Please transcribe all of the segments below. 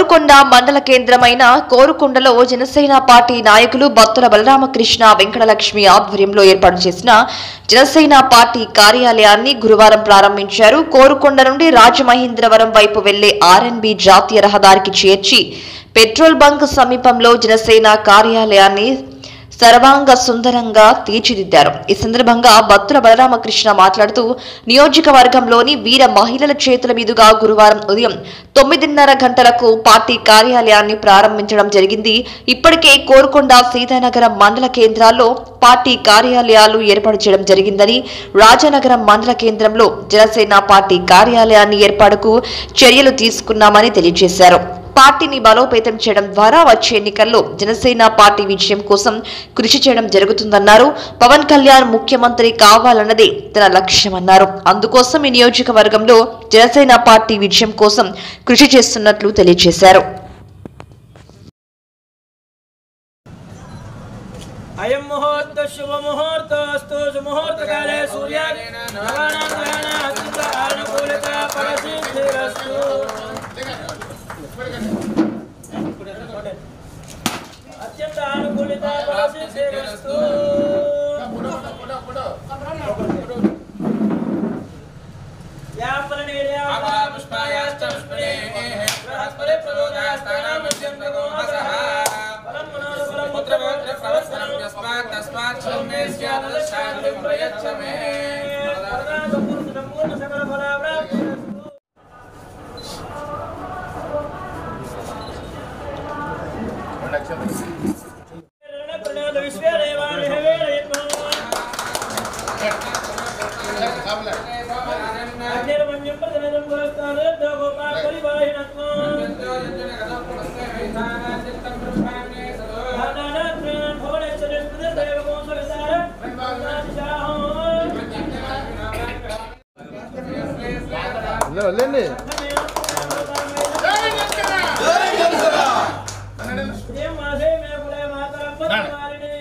కోరుకొండ మండల కేంద్రమైన కోరుకొండలో జనసేన పార్టీ నాయకులు బత్తుల బలరామకృష్ణ వెంకటలక్ష్మి ఆధ్వర్యంలో ఏర్పాటు చేసిన జనసేన పార్టీ కార్యాలయాన్ని గురువారం ప్రారంభించారు కోరుకొండ నుండి రాజమహేంద్రవరం వైపు వెళ్లే ఆర్ఎన్బి జాతీయ రహదారికి చేర్చి పెట్రోల్ బంక్ సమీపంలో జనసేన కార్యాలయాన్ని సర్వాంగ సుందరంగా తీర్చిదిద్దారు ఈ సందర్భంగా బత్తుల బలరామకృష్ణ మాట్లాడుతూ నియోజకవర్గంలోని వీర మహిళల చేతుల మీదుగా గురువారం ఉదయం తొమ్మిదిన్నర గంటలకు పార్టీ కార్యాలయాన్ని ప్రారంభించడం జరిగింది ఇప్పటికే కోరుకొండ సీతానగరం మండల కేంద్రాల్లో పార్టీ కార్యాలయాలు ఏర్పాటు చేయడం జరిగిందని రాజానగరం మండల కేంద్రంలో జనసేన పార్టీ కార్యాలయాన్ని ఏర్పాటుకు చర్యలు తీసుకున్నామని తెలియజేశారు పార్టీని బలోపేతం చేయడం ద్వారా వచ్చే ఎన్నికల్లో జనసేన పార్టీ విజయం కోసం కృషి చేయడం జరుగుతుందన్నారు పవన్ కళ్యాణ్ ముఖ్యమంత్రి కావాలన్నదే తన లక్ష్యమన్నారు అందుకోసం ఈ నియోజకవర్గంలో జనసేన పార్టీ విజయం కోసం కృషి చేస్తున్నట్లు తెలియజేశారు అయం ముహూర్త శుభ ముహూర్తస్తు సుముహూర్తకాలే సూర్యాగ్రహణ అత్యంత అనుకూలిత ఫలసిద్ధిరస్తు అత్యంత అనుకూలిత ఫలసిద్ధిరస్తు యాపల పుష్పాయాశ్చ పుష్పే బృహస్పతి ప్రబోధాస్తానామస్యం తగోహసః ఫలం మనోరఫలం పుత్రపౌత్ర ప్రవత్సరం యస్మాత్ తస్మాత్ సౌమ్యే స్యాదశాంతిం ప్రయచ్చ మే పూర్ణ సకల ఫలాప్రాప్తి ప్రణాద విశ్వదేవాని హవేరయత్మా అగ్నిర్మణ్యం ప్రతినిధం పురస్తాదు గోపాల పరివాహినత్మా ధానానాత్మేన భువనేశ్వరి స్మృతిర్దేవకో సువిసార వెళ్ళండి మాసే మే కులే మాతరం పద్మాలిని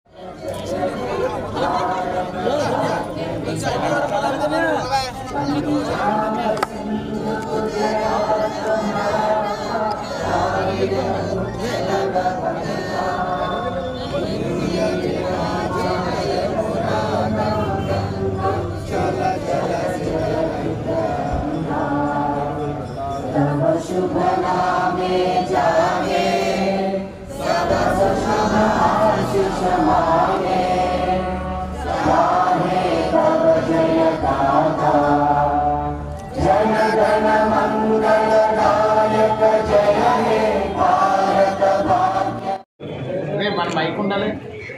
రే మన మైక్ ఉండాలి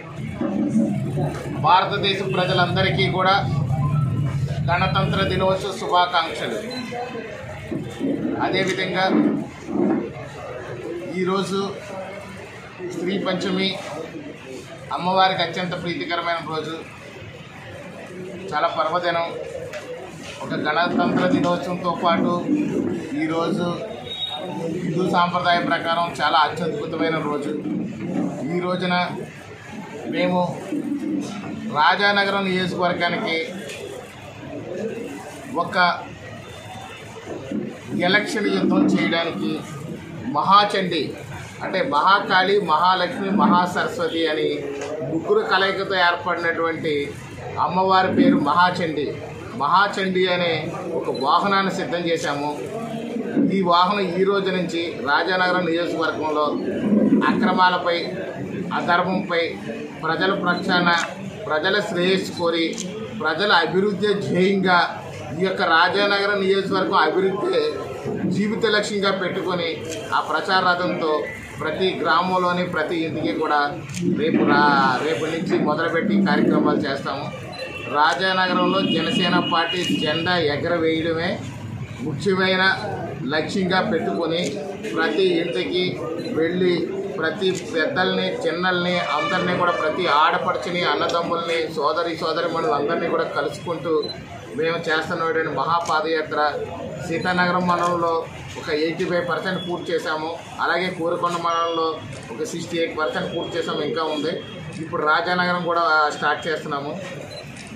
భారతదేశ ప్రజలందరికీ కూడా గణతంత్ర దినోత్సవ శుభాకాంక్షలు అదేవిధంగా ఈరోజు స్త్రీ పంచమి అమ్మవారికి అత్యంత ప్రీతికరమైన రోజు చాలా పర్వదినం ఒక గణతంత్ర దినోత్సవంతో పాటు ఈరోజు హిందూ సాంప్రదాయ ప్రకారం చాలా అత్యద్భుతమైన రోజు ఈ రోజున మేము రాజానగరం నియోజకవర్గానికి ఒక ఎలక్షన్ యుద్ధం చేయడానికి మహాచండి అంటే మహాకాళి మహాలక్ష్మి మహాసరస్వతి అని ముగ్గురు కలయికతో ఏర్పడినటువంటి అమ్మవారి పేరు మహాచండి మహాచండి అనే ఒక వాహనాన్ని సిద్ధం చేశాము ఈ వాహనం ఈ రోజు నుంచి రాజానగరం నియోజకవర్గంలో అక్రమాలపై అధర్మంపై ప్రజల ప్రక్షాళన ప్రజల శ్రేయస్సు కోరి ప్రజల అభివృద్ధి ధ్యేయంగా ఈ యొక్క రాజానగరం నియోజకవర్గం అభివృద్ధి జీవిత లక్ష్యంగా పెట్టుకొని ఆ ప్రచార రథంతో ప్రతి గ్రామంలోని ప్రతి ఇంటికి కూడా రేపు రా రేపు నుంచి మొదలుపెట్టి కార్యక్రమాలు చేస్తాము రాజానగరంలో జనసేన పార్టీ జెండా ఎగరవేయడమే ముఖ్యమైన లక్ష్యంగా పెట్టుకొని ప్రతి ఇంటికి వెళ్ళి ప్రతి పెద్దల్ని చిన్నల్ని అందరినీ కూడా ప్రతి ఆడపడుచుని అన్నదమ్ముల్ని సోదరి సోదరి అందరినీ కూడా కలుసుకుంటూ మేము చేస్తున్నటువంటి మహాపాదయాత్ర సీతానగరం మండలంలో ఒక ఎయిటీ ఫైవ్ పర్సెంట్ పూర్తి చేశాము అలాగే కూరకొండ మండలంలో ఒక సిక్స్టీ ఎయిట్ పర్సెంట్ పూర్తి చేసాము ఇంకా ఉంది ఇప్పుడు రాజానగరం కూడా స్టార్ట్ చేస్తున్నాము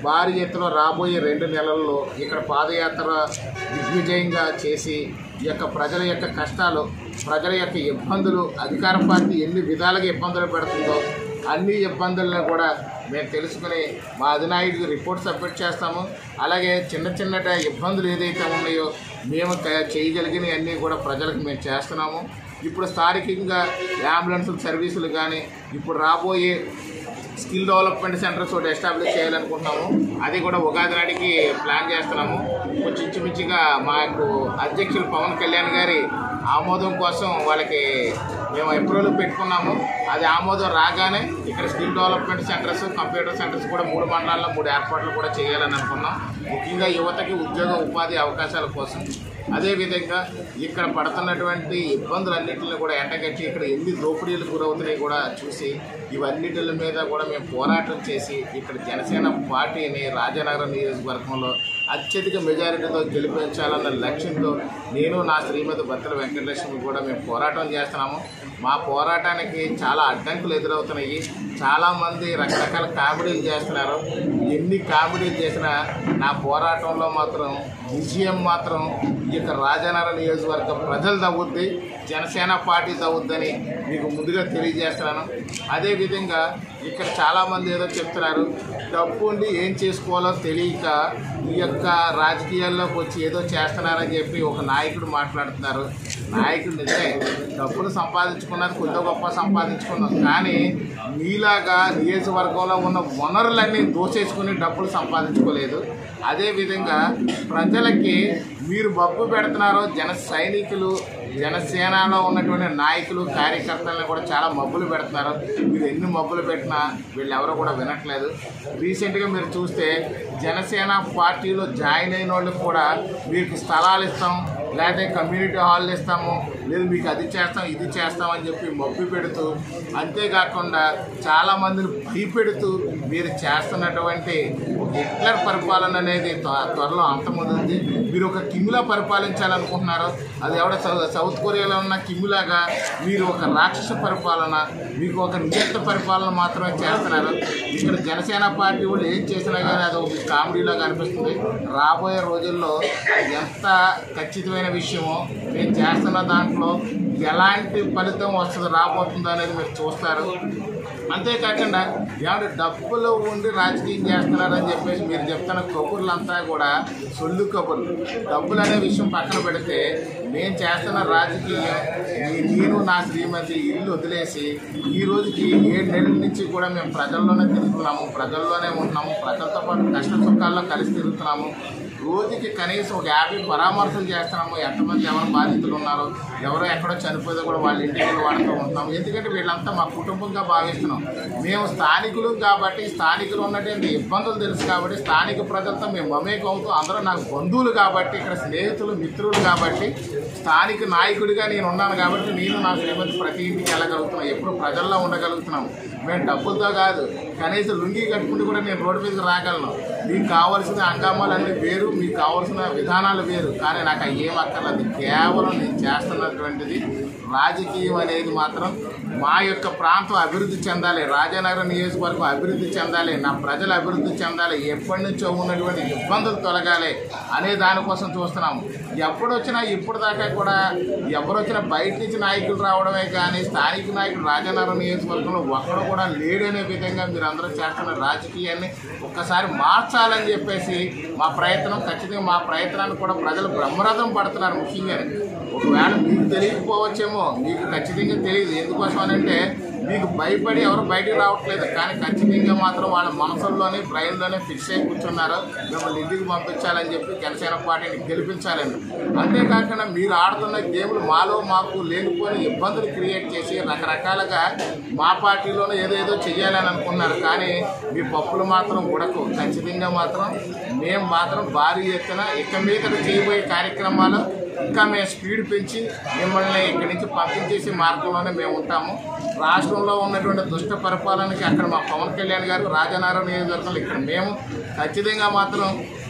భారీ ఎత్తున రాబోయే రెండు నెలల్లో ఇక్కడ పాదయాత్ర దిగ్విజయంగా చేసి ఈ యొక్క ప్రజల యొక్క కష్టాలు ప్రజల యొక్క ఇబ్బందులు అధికార పార్టీ ఎన్ని విధాలుగా ఇబ్బందులు పెడుతుందో అన్ని ఇబ్బందులను కూడా మేము తెలుసుకుని మా అధినాయకుడికి రిపోర్ట్ సబ్మిట్ చేస్తాము అలాగే చిన్న చిన్నట ఇబ్బందులు ఏదైతే ఉన్నాయో మేము క- చేయగలిగినవి అన్నీ కూడా ప్రజలకు మేము చేస్తున్నాము ఇప్పుడు స్థానికంగా అంబులెన్స్ సర్వీసులు కానీ ఇప్పుడు రాబోయే స్కిల్ డెవలప్మెంట్ సెంటర్స్ ఒకటి ఎస్టాబ్లిష్ చేయాలనుకుంటున్నాము అది కూడా ఉగాది నాటికి ప్లాన్ చేస్తున్నాము కొంచెం ఇంచుమించుగా మాకు అధ్యక్షులు పవన్ కళ్యాణ్ గారి ఆమోదం కోసం వాళ్ళకి మేము అప్రూవల్ పెట్టుకున్నాము అది ఆమోదం రాగానే ఇక్కడ skill development centres computer centres కూడా మూడు మండలాల్లో మూడు ఏర్పాట్లు కూడా చేయాలని అనుకున్నాం ముఖ్యంగా యువతకి ఉద్యోగ ఉపాధి అవకాశాల కోసం అదేవిధంగా ఇక్కడ పడుతున్నటువంటి ఇబ్బందులన్నింటిని కూడా ఎండగట్టి ఇక్కడ ఎన్ని దోపిడీలు గురవుతున్నాయి కూడా చూసి ఇవన్నిటి మీద కూడా మేము పోరాటం చేసి ఇక్కడ జనసేన పార్టీని రాజనగరం నియోజకవర్గంలో అత్యధిక మెజారిటీతో గెలిపించాలన్న లక్ష్యంతో నేను నా శ్రీమతి బత్తల వెంకటలక్ష్మి కూడా మేము పోరాటం చేస్తున్నాము మా పోరాటానికి చాలా అడ్డంకులు ఎదురవుతున్నాయి చాలామంది రకరకాల కామెడీలు చేస్తున్నారు ఎన్ని కామెడీలు చేసినా నా పోరాటంలో మాత్రం విజయం మాత్రం ఈ యొక్క రాజనగర నియోజకవర్గ ప్రజలు తవ్వుద్ది జనసేన పార్టీ తవ్వుద్దని మీకు ముందుగా తెలియజేస్తున్నాను అదేవిధంగా ఇక్కడ చాలామంది ఏదో చెప్తున్నారు డబ్బు ఉండి ఏం చేసుకోవాలో తెలియక ఈ యొక్క రాజకీయాల్లోకి వచ్చి ఏదో చేస్తున్నారని చెప్పి ఒక నాయకుడు మాట్లాడుతున్నారు నాయకుడు నిజమే డబ్బులు సంపాదించుకున్నది కొద్ది గొప్ప సంపాదించుకున్నాం కానీ మీలాగా నియోజకవర్గంలో ఉన్న వనరులన్నీ దోచేసుకుని డబ్బులు సంపాదించుకోలేదు అదేవిధంగా ప్రజలకి మీరు బబ్బు పెడుతున్నారో జన సైనికులు జనసేనలో ఉన్నటువంటి నాయకులు కార్యకర్తలను కూడా చాలా మబ్బులు పెడుతున్నారు మీరు ఎన్ని మబ్బులు పెట్టినా వీళ్ళు ఎవరు కూడా వినట్లేదు రీసెంట్గా మీరు చూస్తే జనసేన పార్టీలో జాయిన్ అయిన వాళ్ళకి కూడా మీకు స్థలాలు ఇస్తాం లేకపోతే కమ్యూనిటీ హాల్ ఇస్తాము లేదు మీకు అది చేస్తాం ఇది చేస్తాం అని చెప్పి మబ్బు పెడుతూ అంతేకాకుండా చాలామందిని భయపెడుతూ మీరు చేస్తున్నటువంటి ఒక హిట్లర్ పరిపాలన అనేది త్వ- త్వరలో అంతమవుతుంది మీరు ఒక కిమ్లా పరిపాలించాలనుకుంటున్నారు అది ఎవడ సౌ- సౌత్ కొరియాలో ఉన్న కిమ్లాగా మీరు ఒక రాక్షస పరిపాలన మీకు ఒక నియంత్ర పరిపాలన మాత్రమే చేస్తున్నారు ఇక్కడ జనసేన పార్టీ వాళ్ళు ఏం చేసినా కానీ అది ఒక కామెడీలాగా అనిపిస్తుంది రాబోయే రోజుల్లో ఎంత ఖచ్చితమైన విషయమో మేము చేస్తున్న దాంట్లో ఎలాంటి ఫలితం వస్తుంది రాబోతుందో అనేది మీరు చూస్తారు అంతేకాకుండా ఏమంటే డబ్బులు ఉండి రాజకీయం చేస్తున్నారని చెప్పేసి మీరు చెప్తున్న కబుర్లంతా కూడా సొల్లు కబుర్లు డబ్బులు అనే విషయం పక్కన పెడితే నేను చేస్తున్న రాజకీయం నీ- నేను నా శ్రీమతి ఇల్లు వదిలేసి ఈ రోజుకి ఏడు నెలల నుంచి కూడా మేము ప్రజల్లోనే తిరుగుతున్నాము ప్రజల్లోనే ఉంటున్నాము ప్రజలతో పాటు కష్ట సుఖాల్లో కలిసి తిరుగుతున్నాము రోజుకి కనీసం ఒక యాభై పరామర్శలు చేస్తున్నాము ఎంతమంది ఎవరు బాధితులు ఉన్నారు ఎవరో ఎక్కడో చనిపోతే కూడా వాళ్ళ ఇంటికి వెళ్ళి వాడుతూ ఉంటున్నాం ఎందుకంటే వీళ్ళంతా మా కుటుంబంగా భావిస్తున్నాం మేము స్థానికులు కాబట్టి స్థానికులు ఉన్నటువంటి ఇబ్బందులు తెలుసు కాబట్టి స్థానిక ప్రజలతో మేము మమేకం అవుతూ అందరూ నాకు బంధువులు కాబట్టి ఇక్కడ స్నేహితులు మిత్రులు కాబట్టి స్థానిక నాయకుడిగా నేను ఉన్నాను కాబట్టి నేను నా శ్రీమతి ప్రతి ఇంటికి వెళ్ళగలుగుతున్నాం ఎప్పుడు ప్రజల్లో ఉండగలుగుతున్నాం మేము డబ్బులతో కాదు కనీసం లుంగి కట్టుకుంటూ కూడా నేను రోడ్డు మీదకి రాగలను మీకు కావాల్సిన హంగామాలన్నీ వేరు మీకు కావాల్సిన విధానాలు వేరు కానీ నాకు అవి ఏం అక్కర్లేదు కేవలం నేను చేస్తున్నటువంటిది రాజకీయం అనేది మాత్రం మా యొక్క ప్రాంతం అభివృద్ధి చెందాలి రాజానగరం నియోజకవర్గం అభివృద్ధి చెందాలి నా ప్రజలు అభివృద్ధి చెందాలి ఎప్పటి నుంచో ఉన్నటువంటి ఇబ్బందులు తొలగాలి అనే దానికోసం చూస్తున్నాము ఎప్పుడు వచ్చినా ఇప్పుడు దాకా కూడా ఎవరు వచ్చినా బయట నుంచి నాయకులు రావడమే కానీ స్థానిక నాయకుడు రాజానగరం నియోజకవర్గంలో ఒక్కడు కూడా లేడనే విధంగా మీరు అందరూ చేస్తున్న రాజకీయాన్ని ఒక్కసారి మార్చాలని చెప్పేసి మా ప్రయత్నం ఖచ్చితంగా మా ప్రయత్నాన్ని కూడా ప్రజలు బ్రహ్మరథం పడుతున్నారు ముఖ్యంగా ఒకవేళ మీకు తెలియకపోవచ్చేమో మీకు ఖచ్చితంగా తెలియదు ఎందుకోసం అని అంటే మీకు భయపడి ఎవరు బయటికి రావట్లేదు కానీ ఖచ్చితంగా మాత్రం వాళ్ళ మనసుల్లోనే బ్రెయిన్లోనే ఫిక్స్ అయి కూర్చున్నారు మిమ్మల్ని ఇంటికి పంపించాలని చెప్పి జనసేన పార్టీని గెలిపించాలని అంతేకాకుండా మీరు ఆడుతున్న గేములు మాలో మాకు లేనిపోయిన ఇబ్బందులు క్రియేట్ చేసి రకరకాలుగా మా పార్టీలోనే ఏదేదో చెయ్యాలని అనుకున్నారు కానీ మీ పప్పులు మాత్రం ఉడకు ఖచ్చితంగా మాత్రం మేము మాత్రం భారీ ఎత్తున ఇక మీద చేయబోయే కార్యక్రమాలు ఇంకా మేము స్పీడ్ పెంచి మిమ్మల్ని ఇక్కడి నుంచి పంపించేసి మార్గంలోనే మేము ఉంటాము రాష్ట్రంలో ఉన్నటువంటి దుష్ట పరిపాలనకి అక్కడ మా పవన్ కళ్యాణ్ గారు రాజనారాయణ నియోజకవర్గంలో ఇక్కడ మేము ఖచ్చితంగా మాత్రం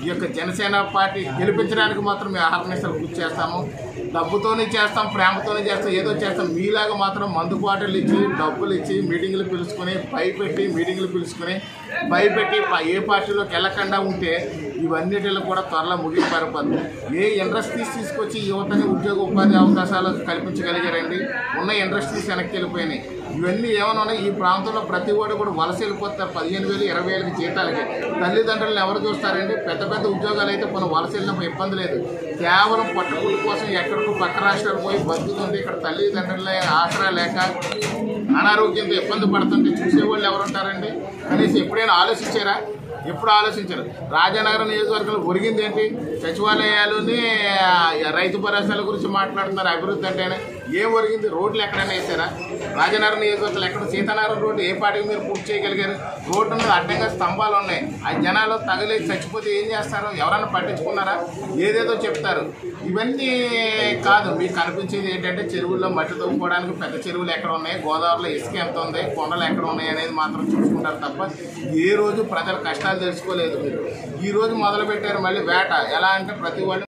ఈ యొక్క జనసేన పార్టీ గెలిపించడానికి మాత్రం మేము అహర్నిశలు కృషి చేస్తాము డబ్బుతోనే చేస్తాం ప్రేమతోనే చేస్తాం ఏదో చేస్తాం మీలాగా మాత్రం మందు బాటలు ఇచ్చి డబ్బులు ఇచ్చి మీటింగులు పిలుచుకొని భయపెట్టి మీటింగులు పిలుచుకొని భయపెట్టి ప- ఏ పార్టీలోకి వెళ్ళకుండా ఉంటే ఇవన్నిటిలో కూడా త్వరలో ముగింపరిపోద్ది ఏ ఇండస్ట్రీస్ తీసుకొచ్చి యువతని ఉద్యోగ ఉపాధి అవకాశాలు కల్పించగలిగారండి ఉన్న ఇండస్ట్రీస్ వెనక్కి వెళ్ళిపోయినాయి ఇవన్నీ ఏమైనా ఉన్నాయి ఈ ప్రాంతంలో ప్రతి వాడు కూడా వలస వెళ్ళిపోతారు పదిహేను వేలు ఇరవై వేలకి జీతాలకి తల్లిదండ్రులను ఎవరు చూస్తారండి పెద్ద పెద్ద ఉద్యోగాలు అయితే మనం వలస వెళ్ళినప్పుడు ఇబ్బంది లేదు కేవలం పట్టుకుల కోసం ఎక్కడికో పక్క రాష్ట్రాలు పోయి బతుకుతుంటే ఇక్కడ తల్లిదండ్రుల ఆసరా లేక అనారోగ్యంతో ఇబ్బంది పడుతుంటే చూసేవాళ్ళు ఎవరు ఉంటారండి కనీసం ఎప్పుడైనా ఆలోచించారా ఎప్పుడు ఆలోచించారు రాజానగరం నియోజకవర్గంలో ఒరిగింది ఏంటి సచివాలయాలుని ఆ, రైతు భరోసాల గురించి మాట్లాడుతున్నారు అభివృద్ధి అంటేనే ఏం ఒరిగింది రోడ్లు ఎక్కడైనా వేసారా రాజానగరం నియోజకవర్గంలో ఎక్కడ సీతానగరం రోడ్డు ఏ పాటికి మీరు పూర్తి చేయగలిగారు రోడ్డు మీద అడ్డంగా స్తంభాలు ఉన్నాయి ఆ జనాలు తగిలి చచ్చిపోతే ఏం చేస్తారు ఎవరైనా పట్టించుకున్నారా ఏదేదో చెప్తారు ఇవన్నీ కాదు మీకు కనిపించేది ఏంటంటే చెరువుల్లో మట్టి తవ్వుకోవడానికి పెద్ద చెరువులు ఎక్కడ ఉన్నాయి గోదావరిలో ఇసుక ఎంత ఉంది కొండలు ఎక్కడ ఉన్నాయి అనేది మాత్రం చూసుకుంటారు తప్ప ఏ రోజు ప్రజల కష్టాలు తెలుసుకోలేదు మీరు ఈ రోజు మొదలు పెట్టారు మళ్ళీ వేట ఎలా అంటే ప్రతి వాళ్ళు